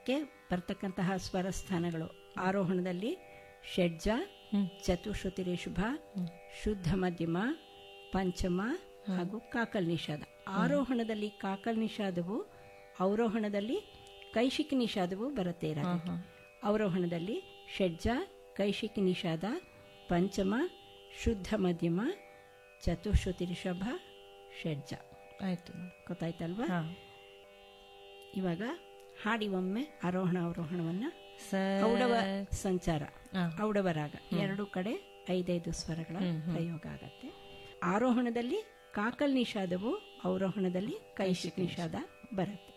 ಅದಕ್ಕೆ ಬರ್ತಕ್ಕಂತಹ ಸ್ವರಸ್ಥಾನಗಳು ಆರೋಹಣದಲ್ಲಿ ಷಡ್ಜ ಚತುಶ್ರುತಿ ರಿಷಭ ಶುದ್ಧ ಮಧ್ಯಮ ಪಂಚಮ ಹಾಗೂ ಕಾಕಲ್ ನಿಷಾದ ಆರೋಹಣದಲ್ಲಿ ಕಾಕಲ್ ನಿಷಾದವು ಅವರೋಹಣದಲ್ಲಿ ಕೈಶಿಕಿ ನಿಷಾದವು ಬರುತ್ತೆ ರಾಗಕ್ಕೆ. ಅವರೋಹಣದಲ್ಲಿ ಷಡ್ಜ ಕೈಶಿಕಿ ನಿಷಾದ ಪಂಚಮ ಶುದ್ಧ ಮಧ್ಯಮ ಚತುಶ್ರುತಿ ರಿಷಭ ಷಡ್ಜ ಆಯ್ತು ಗೊತ್ತಾಯ್ತಲ್ವಾ ಹಾ ಇವಾಗ ಹಾಡಿ ಒಮ್ಮೆ ಆರೋಹಣ ಅವರೋಹಣವನ್ನ ಸ ಔಡವ ಸಂಚಾರ ಹಾ. ಔಡವ ರಾಗ ಎರಡು ಕಡೆ ಐದೈದು ಸ್ವರಗಳ ಪ್ರಯೋಗ ಆಗತ್ತೆ ಆರೋಹಣದಲ್ಲಿ ಕಾಕಲ್ ನಿಷಾದವು ಅವರೋಹಣದಲ್ಲಿ ಕೈಶಿಕ್ ನಿಷಾದ ಬರುತ್ತೆ